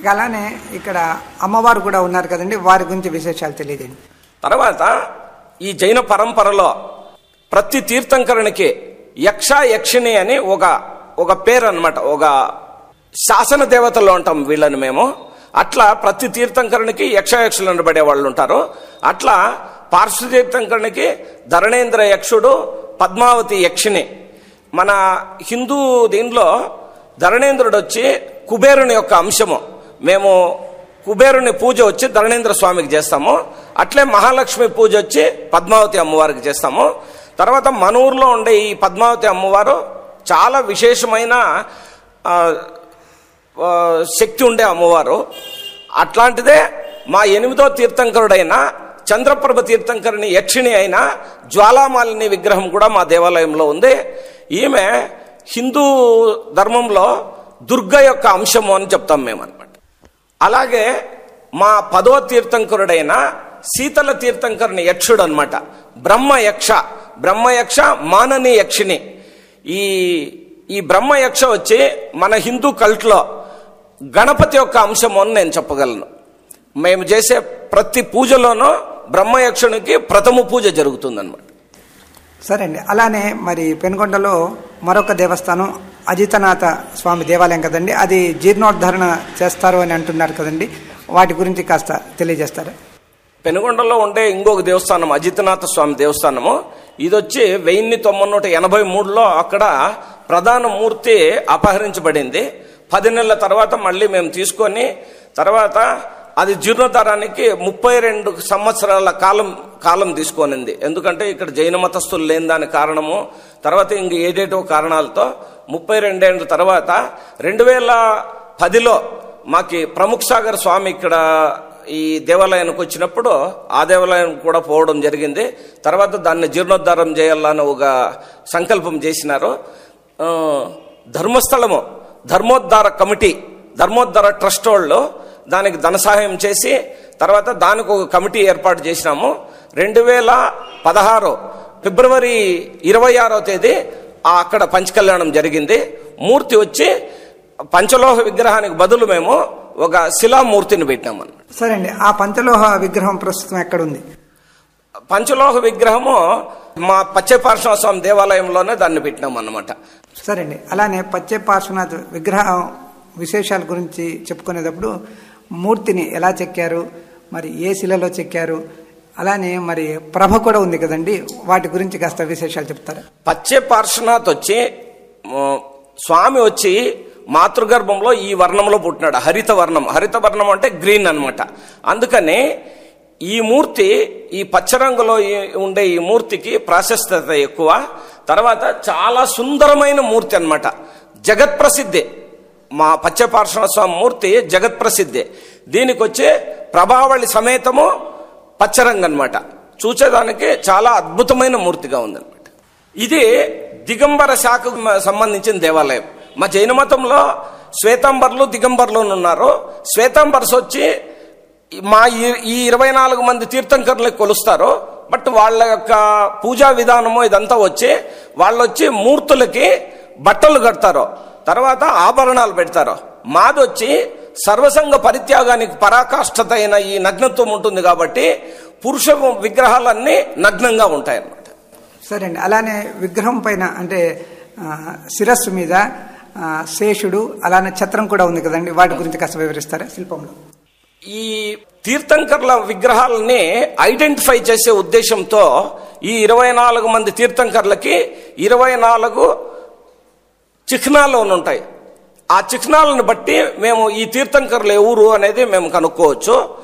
ఇక అలానే ఇక్కడ అమ్మవారు కూడా ఉన్నారు కదండి వారి గురించి విశేషాలు తెలియజేయండి తర్వాత ఈ జైన పరంపరలో ప్రతి తీర్థంకరునికి యక్ష యక్షిణి అని ఒక ఒక పేరు అన్నమాట ఒక శాసన దేవతలు అంటాం వీళ్ళని మేము అట్లా ప్రతి తీర్థంకరునికి యక్ష యక్షులు అనబడే వాళ్ళు ఉంటారు అట్లా పార్శ్వ తీర్థంకరునికి ధరణేంద్ర యక్షుడు పద్మావతి యక్షిణి మన హిందూ దీనిలో ధరణేంద్రుడు వచ్చి కుబేరుని యొక్క అంశము మేము కుబేరుని పూజ వచ్చి ధరణేంద్ర స్వామికి చేస్తాము అట్లే మహాలక్ష్మి పూజ వచ్చి పద్మావతి అమ్మవారికి చేస్తాము తర్వాత మన ఊర్లో ఉండే ఈ పద్మావతి అమ్మవారు చాలా విశేషమైన ఆ, ఆ, శక్తి ఉండే అమ్మవారు అట్లాంటిదే మా ఎనిమిదో తీర్థంకరుడైన చంద్రప్రభ తీర్థంకరుని యక్షిణి అయిన జ్వాలామాలిని విగ్రహం కూడా మా దేవాలయంలో ఉంది ఈమె హిందూ ధర్మంలో దుర్గ యొక్క అంశము అని చెప్తాం మేము అనమాట అలాగే మా పదో తీర్థంకరుడైన శీతల తీర్థంకరుని యక్షుడు అనమాట బ్రహ్మ యక్ష బ్రహ్మ యక్ష మానని యక్షిణి ఈ ఈ బ్రహ్మ యక్ష వచ్చి మన హిందూ కల్ట్లో గణపతి యొక్క అంశము అని నేను చెప్పగలను మేము చేసే ప్రతి పూజలోనూ బ్రహ్మయక్షునికి ప్రథమ పూజ జరుగుతుందన్నమాట సరే అండి అలానే మరి పెనుగొండలో మరొక దేవస్థానం అజితనాథ స్వామి దేవాలయం కదండి అది జీర్ణోద్ధరణ చేస్తారు అని అంటున్నారు కదండి వాటి గురించి కాస్త తెలియజేస్తారా పెనుగొండలో ఉండే ఇంకొక దేవస్థానం అజితనాథ స్వామి దేవస్థానము ఇది వచ్చి వెయ్యి తొమ్మిది నూట ఎనభై మూడులో అక్కడ ప్రధాన మూర్తి అపహరించబడింది పది నెలల తర్వాత మళ్ళీ మేము తీసుకొని తర్వాత అది జీర్ణోద్ధారానికి ముప్పై రెండు సంవత్సరాల కాలం కాలం తీసుకొనింది ఎందుకంటే ఇక్కడ జైన మతస్థులు లేని దాని కారణము తర్వాత ఇంక ఏదేటో కారణాలతో ముప్పై రెండేళ్ల తర్వాత రెండు వేల పదిలో మాకి ప్రముఖ్ సాగర్ స్వామి ఇక్కడ ఈ దేవాలయానికి వచ్చినప్పుడు ఆ దేవాలయం కూడా పోవడం జరిగింది తర్వాత దాన్ని జీర్ణోద్ధారం చేయాలని ఒక సంకల్పం చేసినారు ఆ, ధర్మస్థలము ధర్మోద్ధార కమిటీ ధర్మోద్ధార ట్రస్ట్ వాళ్ళు దానికి ధన సహాయం చేసి తర్వాత దానికి ఒక కమిటీ ఏర్పాటు చేసినాము రెండు వేల పదహారు ఫిబ్రవరి ఇరవై ఆరో తేదీ ఆ అక్కడ పంచకళ్యాణం జరిగింది మూర్తి వచ్చి పంచలోహ విగ్రహానికి బదులు మేము ఒక శిలామూర్తిని పెట్టినామన్నమాట సరే అండి ఆ పంచలోహ విగ్రహం ప్రస్తుతం ఎక్కడుంది పంచలోహ విగ్రహము మా పచ్చపార్శ్వ స్వామి దేవాలయంలోనే దాన్ని పెట్టినాం అన్నమాట సరే అండి అలానే పచ్చే పార్శ్వనాథ్ విగ్రహం విశేషాల గురించి చెప్పుకునేటప్పుడు మూర్తిని ఎలా చెక్కారు మరి ఏ శిలలో చెక్కారు అలానే మరి ప్రభ కూడా ఉంది కదండి వాటి గురించి కాస్త విశేషాలు చెప్తారా పచ్చే పార్శ్వనాథ్ వచ్చి ఆ, స్వామి వచ్చి మాతృగర్భంలో ఈ వర్ణంలో పుట్టినాడు హరిత వర్ణం హరిత వర్ణం అంటే గ్రీన్ అన్నమాట అందుకని ఈ మూర్తి ఈ పచ్చ రంగులో ఈ- ఉండే ఈ మూర్తికి ప్రాశస్త్యత ఎక్కువ తర్వాత చాలా సుందరమైన మూర్తి అన్నమాట జగత్ ప్రసిద్ధి మా పచ్చపార్శ్వన స్వామి మూర్తి జగత్ ప్రసిద్ధి దీనికి వచ్చే ప్రభావళి సమేతము పచ్చరంగు అనమాట చూసేదానికి చాలా అద్భుతమైన మూర్తిగా ఉందన్నమాట ఇది దిగంబర శాఖకు మ- సంబంధించిన దేవాలయం మా జైన మతంలో శ్వేతాంబర్లు దిగంబర్లు ఉన్నారు శ్వేతాంబర్స్ వచ్చి మా ఈ- ఈ ఇరవై నాలుగు మంది తీర్థంకరులకు కొలుస్తారు బట్ వాళ్ళ యొక్క పూజా విధానము ఇదంతా వచ్చి వాళ్ళు వచ్చి మూర్తులకి బట్టలు కడతారు తర్వాత ఆభరణాలు పెడతారు మాది వచ్చి సర్వసంగ పరిత్యాగానికి పరాకాష్ఠత అయిన ఈ నగ్నత్వం ఉంటుంది కాబట్టి పురుష విగ్రహాలన్నీ నగ్నంగా ఉంటాయి అన్నమాట సరే అండి అలానే విగ్రహం పైన అంటే ఆ, శిరస్సు మీద ఆ, శేషుడు అలానే ఛత్రం కూడా ఉంది కదండి వాటి గురించి కాస్త వివరిస్తారా శిల్పంలో ఈ తీర్థంకర్ల విగ్రహాలని ఐడెంటిఫై చేసే ఉద్దేశంతో ఈ ఇరవై నాలుగు మంది తీర్థంకర్లకి ఇరవై నాలుగు చిహ్నాలు ఉంటాయి ఆ చిహ్నాలను బట్టి మేము ఈ తీర్థంకర్లు ఎవరు అనేది మేము కనుక్కోవచ్చు